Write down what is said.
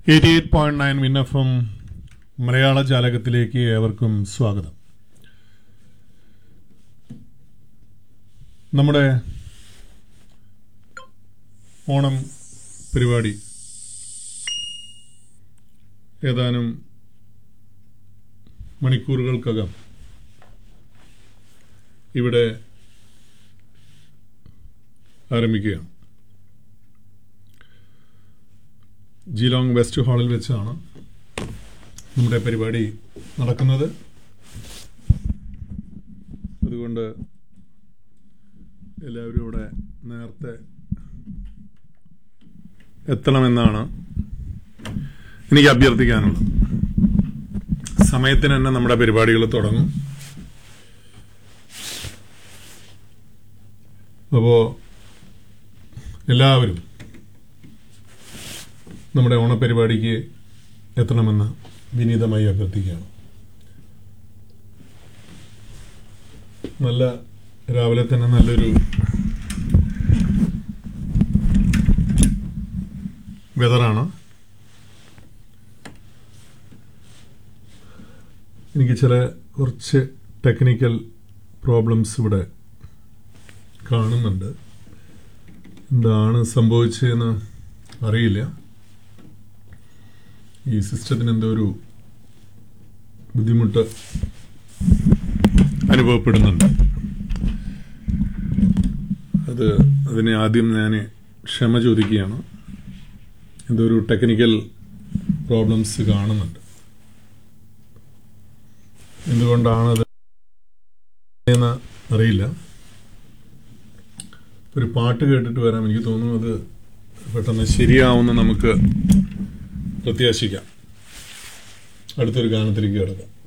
eighty eight point nine വിന്നഫം മലയാള ജാലകത്തിലേക്ക് ഏവർക്കും സ്വാഗതം നമ്മുടെ ഓണം പരിപാടി ഏതാനും മണിക്കൂറുകൾക്കകം ഇവിടെ ആരംഭിക്കുകയാണ് ജിലോങ് വെസ്റ്റ് ഹാളിൽ വെച്ചാണ് നമ്മുടെ പരിപാടി നടക്കുന്നത് അതുകൊണ്ട് എല്ലാവരും ഇവിടെ നേരത്തെ എത്തണമെന്നാണ് എനിക്ക് അഭ്യർത്ഥിക്കാനുള്ളത് സമയത്തിന് തന്നെ നമ്മുടെ പരിപാടികൾ തുടങ്ങും അപ്പോൾ എല്ലാവരും നമ്മുടെ ഓണപരിപാടിക്ക് എത്തണമെന്ന് വിനീതമായി അഭ്യർത്ഥിക്കുകയാണ് നല്ല രാവിലെ തന്നെ നല്ലൊരു വെതറാണ് എനിക്ക് ചില കുറച്ച് ടെക്നിക്കൽ പ്രോബ്ലംസ് ഇവിടെ കാണുന്നുണ്ട് എന്താണ് സംഭവിച്ചതെന്ന് അറിയില്ല ഈ സിസ്റ്റത്തിന് എന്തോ ഒരു ബുദ്ധിമുട്ട് അനുഭവപ്പെടുന്നുണ്ട് അത് അതിനെ ആദ്യം ഞാൻ ക്ഷമ ചോദിക്കുകയാണ് എന്തോ ഒരു ടെക്നിക്കൽ പ്രോബ്ലംസ് കാണുന്നുണ്ട് എന്തുകൊണ്ടാണത് എന്ന് അറിയില്ല ഒരു പാട്ട് കേട്ടിട്ട് വരാം എനിക്ക് തോന്നുന്നു അത് പെട്ടെന്ന് ശരിയാവുമെന്ന് നമുക്ക് പ്രത്യാശിക്കാം അടുത്തൊരു ഗാനത്തിലേക്ക് കിടക്കാം